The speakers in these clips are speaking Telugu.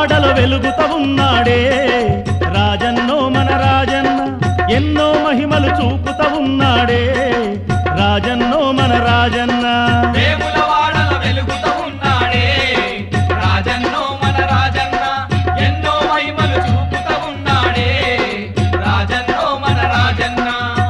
వాడల వెలుగుత ఉన్నాడే రాజన్నో మన రాజన్న ఎన్నో మహిమలు చూపుత ఉన్నాడే రాజన్నో మన రాజన్న వేముల వాడల వెలుగుతూ ఉన్నాడే రాజన్నో మన రాజన్న ఎన్నో మహిమలు చూపుతూ ఉన్నాడే రాజన్నో మన రాజన్న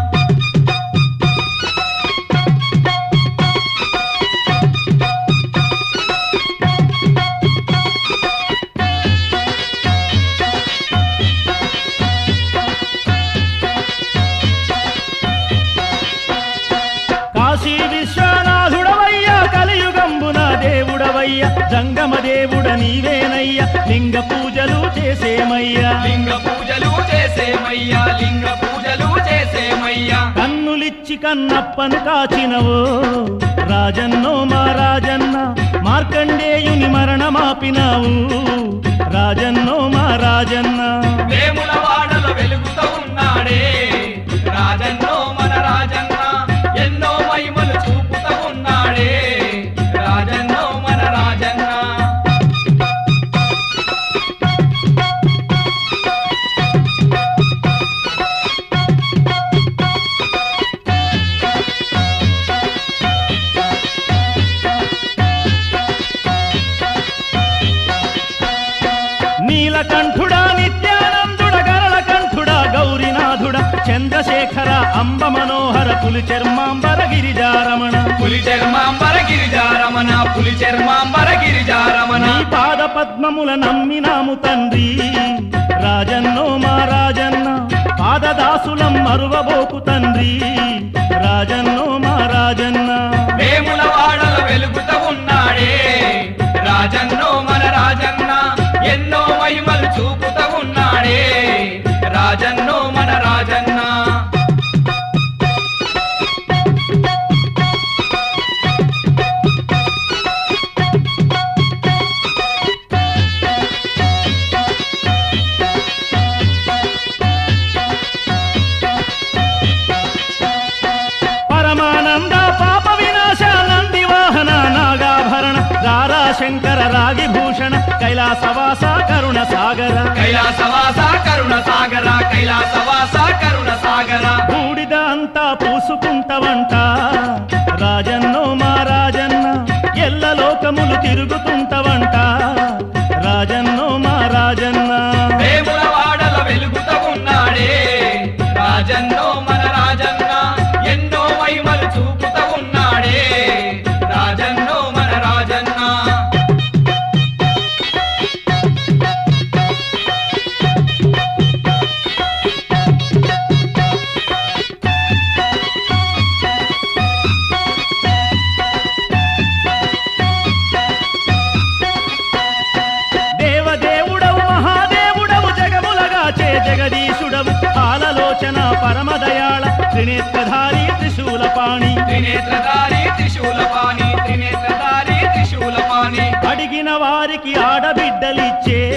కాశీ విశ్వనాథుడవయ్యా కలియుగంబున దేవుడవయ్యా జంగమ దేవుడ నీవేనయ్యా లింగ పూజలు చేసేమయ్యా లింగ పూజలు చేసేమయ్యా లింగ పూజలు చేసేమయ్యా కన్నులిచ్చి కన్నప్పను కాచినవో రాజన్నో మా రాజన్న మార్కండేయుని మరణమాపినావు రాజన్నో మా రాజన్న వేముల వాడల వెలుగుతూ ఉన్నాడే రాజన్నో మన రాజన్న ఎన్నో మహిమలు చూపుతూ ఉన్నాడే రాజన్నో మన రాజన్న నీలకంఠుడా నిత్యానందుడ గరళ కంఠుడా గౌరీనాథుడ చంద్రశేఖర అంబ మనోహర పులి చర్మాంబర గిరిజారమణ పులి చర్మాంబర గిరిజారమణ పులి చర్మాంబర గిరిజారమణ నీ పాద పద్మముల నమ్మినాము తండ్రి రాజన్నో మా రాజన్న పాదదాసులం మరువబోకు తండ్రి రాజన్నో మా రాజన్న వేముల వాడల వెలుగుతూ ఉన్నాడే రాజన్నో మన రాజన్న ఎన్నో మహిమలు చూపుతూ ఉన్నాడే రాజన్నో మన రాజన్న పరమానంద పాప వినాశ నంది వాహన నాగాభరణ రారా శంకర రాగిభూషణ కైలాసవాస కరుణ సాగర కైలాసవాస కరుణ సాగర కైలాసవాస కరుణ సాగర బూడిద అంతా పూసుకుంటవంట రాజన్నో మా రాజన్న ఎల్ల లోకములు తిరుగుతుంటవంట రాజన్నో మా రాజన్న వేముల వాడల వెలుగుతూ ఉన్నాడే రాజన్నో మన రాజన్న ఎన్నో మహిమలు చూపుతూ ఉన్నాడే రాజన్నో మన రాజన్న దేవదేవుడవు మహాదేవుడవు జగములగాచే జగదీశుడవు ఆలలోచన పరమదయాళ త్రినేత్రధారి త్రిశూలపాణి త్రినేత్రధారి త్రిశూలపాణి త్రినేత్రధారి త్రిశూలపాణి అడిగిన వారికి ఆడబిడ్డలిచ్చే